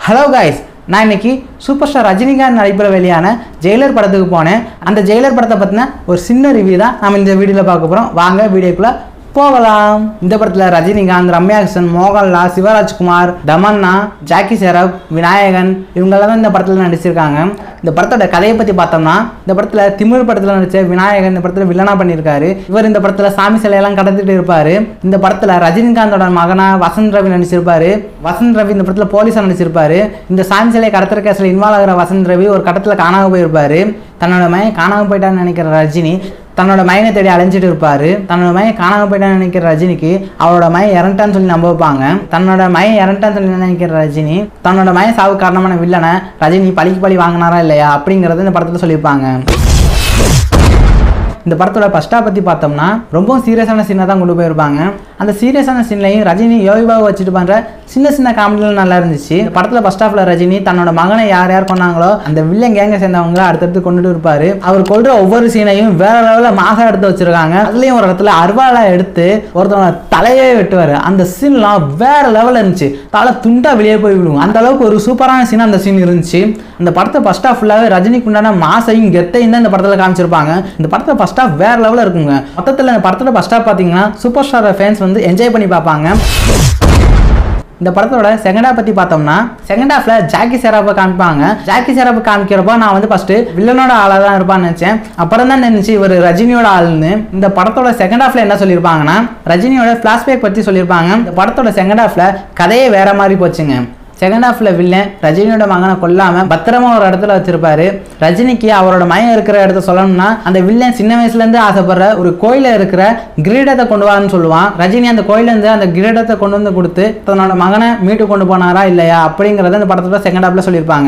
hello guys நான் இன்னைக்கு super star Rajinikanth நடிப்பில் வெளியான ஜெயிலர் படத்துக்கு போனேன் அந்த ஜெயிலர் படத்தை பற்றின ஒரு சின்ன ரிவ்யூ தான் நம்ம இந்த வீடியோவில் பார்க்க போகிறோம் வாங்க வீடியோக்குள்ளே போகலாம் இந்த படத்தில் ரஜினிகாந்த் ரம்யா கிருஷ்ணன் மோகன்லால் சிவராஜ்குமார் தமன்னா ஜாக்கி சேரப் விநாயகன் இவங்கெல்லாம் தான் இந்த படத்தில் நடிச்சிருக்காங்க இந்த படத்தோட கதையை பற்றி பார்த்தோம்னா இந்த படத்தில் திமிழ் படத்தில் நடித்த விநாயகன் இந்த படத்தில் வில்லனா பண்ணியிருக்காரு இவர் இந்த படத்தில் சாமி சிலையெல்லாம் கடத்திட்டு இருப்பார் இந்த படத்தில் ரஜினிகாந்தோட மகனா வசந்த் ரவி நடிச்சிருப்பாரு வசந்த் ரவி இந்த படத்தில் போலீஸாக நடிச்சிருப்பாரு இந்த சாமி சிலையை கடத்துற கேஸில் இன்வால்வ் ஆகிற வசந்த் ரவி ஒரு கட்டத்தில் காணாம போயிருப்பாரு தன்னோட மகன் காணாம போயிட்டான்னு நினைக்கிற ரஜினி தன்னோட மயனை தேடி அலைஞ்சிட்டு இருப்பாரு தன்னோட மயன் காணாம போயிட்டான்னு நினைக்கிற ரஜினிக்கு அவரோட மயன் இறந்துட்டான்னு சொல்லி நம்ப வைப்பாங்க தன்னோட மயன் இறந்துட்டான்னு சொல்லி நினைக்கிற ரஜினி தன்னோட மயன் சாவு காரணமான வில்லனை ரஜினி பழிக்கு பழி வாங்கினாரா இல்லையா அப்படிங்கறத இந்த படத்துல சொல்லியிருப்பாங்க இந்த படத்தோட ஃபஸ்ட்டா பற்றி பார்த்தோம்னா ரொம்பவும் சீரியஸான சீனை தான் கொண்டு போயிருப்பாங்க அந்த சீரியஸான சீன்லையும் ரஜினி யோகிபாவை வச்சுட்டு பண்ணுற சின்ன சின்ன காமெடிகள் நல்லா இருந்துச்சு இந்த படத்தில் ஃபஸ்ட் ஹாஃபில் ரஜினி தன்னோட மகனை யார் யார் கொண்டாங்களோ அந்த வில்லன் கேங்க சேர்ந்தவங்க அடுத்தடுத்து கொண்டுட்டு இருப்பாரு அவர் கொள்ற ஒவ்வொரு சீனையும் வேற லெவலில் மாசா எடுத்து வச்சிருக்காங்க அதுலேயும் ஒரு இடத்துல அருவாளை எடுத்து ஒருத்தவங்க தலையே வெட்டுவார் அந்த சீன்லாம் வேற லெவலில் இருந்துச்சு தலை துண்டா வெளியே போய் விடுவோம் அந்த அளவுக்கு ஒரு சூப்பரான சீன் அந்த சீன் இருந்துச்சு அந்த படத்தை ஃபர்ஸ்ட் ஹாஃப் ஃபுல்லாகவே ரஜினிக்கு உண்டான மாசையும் கெத்தையும் தான் இந்த படத்தில் காமிச்சிருப்பாங்க இந்த படத்தை ஃபர்ஸ்ட் ஹாஃப் வேற லெவலில் இருக்குங்க மொத்தத்தில் இந்த படத்தோட ஃபர்ஸ்ட் ஹாஃப் பார்த்தீங்கன்னா சூப்பர் ஸ்டார் ஃபேன்ஸ் வந்து என்ஜாய் பண்ணி பார்ப்பாங்க இந்த படத்தோட செகண்ட் ஹாஃப் பற்றி பார்த்தோம்னா செகண்ட் ஹாஃப்ல ஜாக்கி சேராப்பை காமிப்பாங்க ஜாக்கி சேராப்பை காமிக்கிறப்போ நான் வந்து ஃபர்ஸ்ட் வில்லனோட ஆளாக தான் இருப்பான்னு நினச்சேன் அப்புறம் தான் நினைச்சு இவர் ரஜினியோட ஆளுன்னு இந்த படத்தோட செகண்ட் ஹாஃப்ல என்ன சொல்லியிருப்பாங்கன்னா ரஜினியோட ஃப்ளாஷ்பேக் பற்றி சொல்லியிருப்பாங்க இந்த படத்தோட செகண்ட் ஹாஃப்ல கதையே வேற மாதிரி போச்சுங்க செகண்ட் ஹாஃப்ல வில்லன் ரஜினியோட மகனை கொல்லாம பத்திரமா ஒரு இடத்துல வச்சிருப்பாரு ரஜினிக்கு அவரோட மயம் இருக்கிற இடத்த சொல்லணும்னா அந்த வில்லன் சின்ன வயசுல இருந்து ஆசைப்படுற ஒரு கோயில இருக்கிற கிரீடத்தை கொண்டு வான்னு சொல்லுவான் ரஜினி அந்த கோயில இருந்து அந்த கிரீடத்தை கொண்டு வந்து கொடுத்து தன்னோட மகனை மீட்டு கொண்டு போனாரா இல்லையா அப்படிங்கறத இந்த படத்தோட செகண்ட் ஹாஃப்ல சொல்லியிருப்பாங்க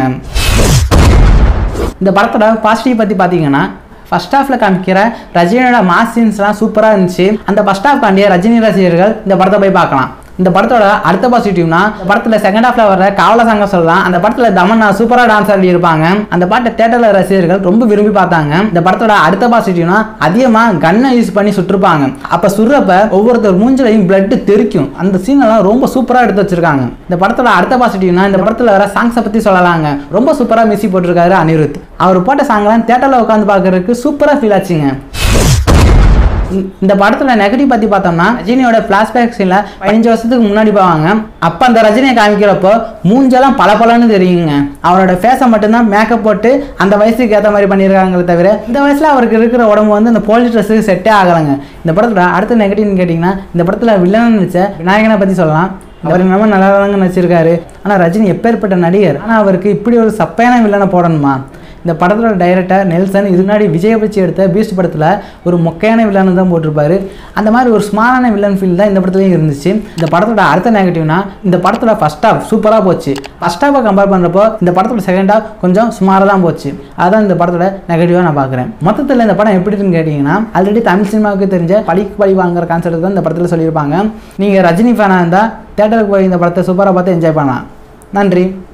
இந்த படத்தோட பாசிட்டிவ் பற்றி பார்த்தீங்கன்னா ஃபர்ஸ்ட் ஹாஃப்ல காமிக்கிற ரஜினியோட மாஸ் சீன்ஸ்லாம் சூப்பராக இருந்துச்சு அந்த ஃபர்ஸ்ட் ஹாஃப் காண்டிய ரஜினி ரசிகர்கள் இந்த படத்தை போய் பார்க்கலாம் இந்த படத்தோட அடுத்த பாசிட்டிவ்னா இந்த படத்துல செகண்ட் ஹாஃப்ல வர காவல சங்கம் சொல்லலாம் அந்த படத்துல தமன்னா சூப்பரா டான்ஸ் ஆடி இருப்பாங்க அந்த பாட்டை தேட்டர்ல ரசிகர்கள் ரொம்ப விரும்பி பார்த்தாங்க இந்த படத்தோட அடுத்த பாசிட்டிவ்னா அதிகமா கன்னை யூஸ் பண்ணி சுட்டிருப்பாங்க அப்ப சுடுறப்ப ஒவ்வொருத்தர் மூஞ்சிலையும் பிளட் தெறிக்கும் அந்த சீன் எல்லாம் ரொம்ப சூப்பரா எடுத்து வச்சிருக்காங்க இந்த படத்தோட அடுத்த பாசிட்டிவ்னா இந்த படத்துல வர சாங்ஸை பத்தி சொல்லலாங்க ரொம்ப சூப்பரா மியூசிக் போட்டிருக்காரு அனிருத் அவர் போட்ட சாங்லாம் தேட்டர்ல உட்காந்து பார்க்கறதுக்கு சூப்பரா ஃபீல் ஆச்சுங்க இந்த படத்துல நெகட்டிவ் பத்தி பார்த்தோம்னா ரஜினியோட பிளாஷ்பேக் சீன்ல பதினஞ்சு வருஷத்துக்கு முன்னாடி போவாங்க அப்ப அந்த ரஜினியை காமிக்கிறப்போ மூஞ்செல்லாம் பல பலன்னு தெரியுங்க அவரோட ஃபேஸை மட்டும்தான் மேக்கப் போட்டு அந்த வயசுக்கு ஏற்ற மாதிரி பண்ணியிருக்காங்களே தவிர இந்த வயசுல அவருக்கு இருக்கிற உடம்பு வந்து அந்த போலீஸ் ட்ரெஸ்ஸுக்கு செட்டே ஆகலைங்க இந்த படத்துல அடுத்த நெகட்டிவ்னு கேட்டிங்கன்னா இந்த படத்துல வில்லன் நடிச்ச விநாயகனை பத்தி சொல்லலாம் அவர் நம்ம நல்லா தாங்க நடிச்சிருக்காரு ஆனால் ரஜினி எப்பேற்பட்ட நடிகர் ஆனால் அவருக்கு இப்படி ஒரு சப்பையான வில்லனை போடணுமா இந்த படத்தோட டைரக்டர் நெல்சன் இது முன்னாடி விஜய் வச்சு எடுத்த பீஸ்ட் படத்தில் ஒரு மொக்கையான வில்லனை தான் போட்டிருப்பாரு அந்த மாதிரி ஒரு ஸ்மாலான வில்லன் ஃபீல் தான் இந்த படத்துலையும் இருந்துச்சு இந்த படத்தோட அடுத்த நெகட்டிவ்னா இந்த படத்தோட ஃபர்ஸ்ட் ஹாஃப் சூப்பராக போச்சு ஃபர்ஸ்ட் ஹாஃபை கம்பேர் பண்ணுறப்போ இந்த படத்தோட செகண்ட் ஹாஃப் கொஞ்சம் சுமாராக தான் போச்சு அதான் இந்த படத்தோட நெகட்டிவாக நான் பார்க்குறேன் மொத்தத்தில் இந்த படம் எப்படி இருக்குன்னு கேட்டிங்கன்னா ஆல்ரெடி தமிழ் சினிமாவுக்கு தெரிஞ்ச பழிக்கு பழி வாங்குற கான்செப்ட் தான் இந்த படத்தில் சொல்லியிருப்பாங்க நீங்கள் ரஜினி ஃபேனாக இருந்தால் தேட்டருக்கு போய் இந்த படத்தை சூப்பராக பார்த்து என்ஜாய் பண்ணலாம் நன்றி